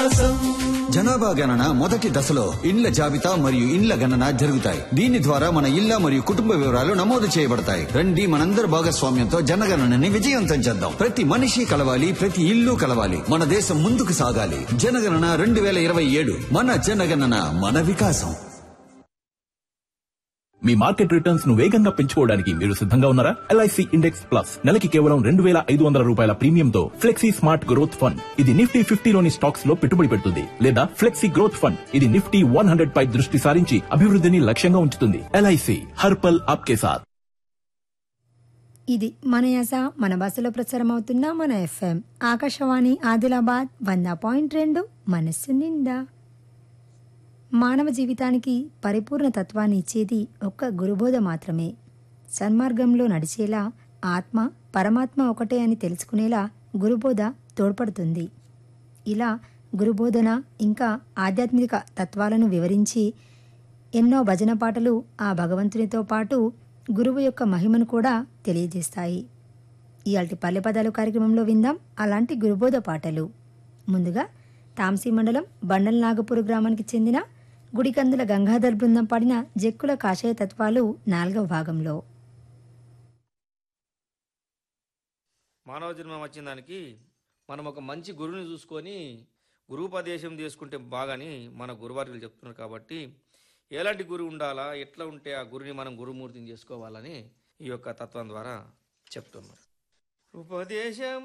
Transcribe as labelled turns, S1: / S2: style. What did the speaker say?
S1: జనాభా గణన మొదటి దశలో ఇండ్ల జాబితా మరియు ఇండ్ల గణన జరుగుతాయి దీని ద్వారా మన ఇళ్ల మరియు కుటుంబ వివరాలు నమోదు చేయబడతాయి రండి మనందరి భాగస్వామ్యంతో జనగణనని విజయవంతం చేద్దాం ప్రతి మనిషి కలవాలి ప్రతి ఇల్లు కలవాలి మన దేశం ముందుకు సాగాలి జనగణన రెండు వేల ఇరవై ఏడు మన జనగణన మన వికాసం
S2: మీ మార్కెట్ రిటర్న్స్ ను వేగంగా పెంచుకోవడానికి మీరు సిద్ధంగా ఉన్నారా ఎల్ఐసి ఇండెక్స్ ప్లస్ నెలకి కేవలం రెండు వేల ఐదు వందల రూపాయల ప్రీమియంతో ఫ్లెక్సీ స్మార్ట్ గ్రోత్ ఫండ్ ఇది నిఫ్టీ ఫిఫ్టీలోని స్టాక్స్ లో పెట్టుబడి పెడుతుంది లేదా ఫ్లెక్సీ గ్రోత్ ఫండ్ ఇది నిఫ్టీ వన్ హండ్రెడ్ పై దృష్టి సారించి అభివృద్ధిని లక్ష్యంగా ఉంచుతుంది ఎల్ఐసి హర్పల్ ఆప్కే సాథ్
S3: ఇది మన యాస మన భాషలో ప్రసారం అవుతున్న మన ఎఫ్ఎం ఆకాశవాణి ఆదిలాబాద్ వంద పాయింట్ రెండు మనస్సు నిండా మానవ జీవితానికి పరిపూర్ణ తత్వాన్ని ఇచ్చేది ఒక్క గురుబోధ మాత్రమే సన్మార్గంలో నడిచేలా ఆత్మ పరమాత్మ ఒకటే అని తెలుసుకునేలా గురుబోధ తోడ్పడుతుంది ఇలా గురుబోధన ఇంకా ఆధ్యాత్మిక తత్వాలను వివరించి ఎన్నో భజన పాటలు ఆ భగవంతునితో పాటు గురువు యొక్క మహిమను కూడా తెలియజేస్తాయి ఇయాల్టి పల్లె పదాలు కార్యక్రమంలో విందాం అలాంటి గురుబోధ పాటలు ముందుగా తాంసీ మండలం బండల్ నాగపూర్ గ్రామానికి చెందిన గుడికందుల గంగాధర్ బృందం పాడిన జక్కుల కాషాయ తత్వాలు నాలుగవ భాగంలో
S4: మానవ జన్మం వచ్చిన దానికి మనం ఒక మంచి గురువుని చూసుకొని గురువుపదేశం చేసుకుంటే బాగాని మన గురువార్యులు చెప్తున్నారు కాబట్టి ఎలాంటి గురువు ఉండాలా ఎట్లా ఉంటే ఆ గురుని మనం గురుమూర్తిని చేసుకోవాలని ఈ యొక్క తత్వం ద్వారా చెప్తున్నారు ఉపదేశం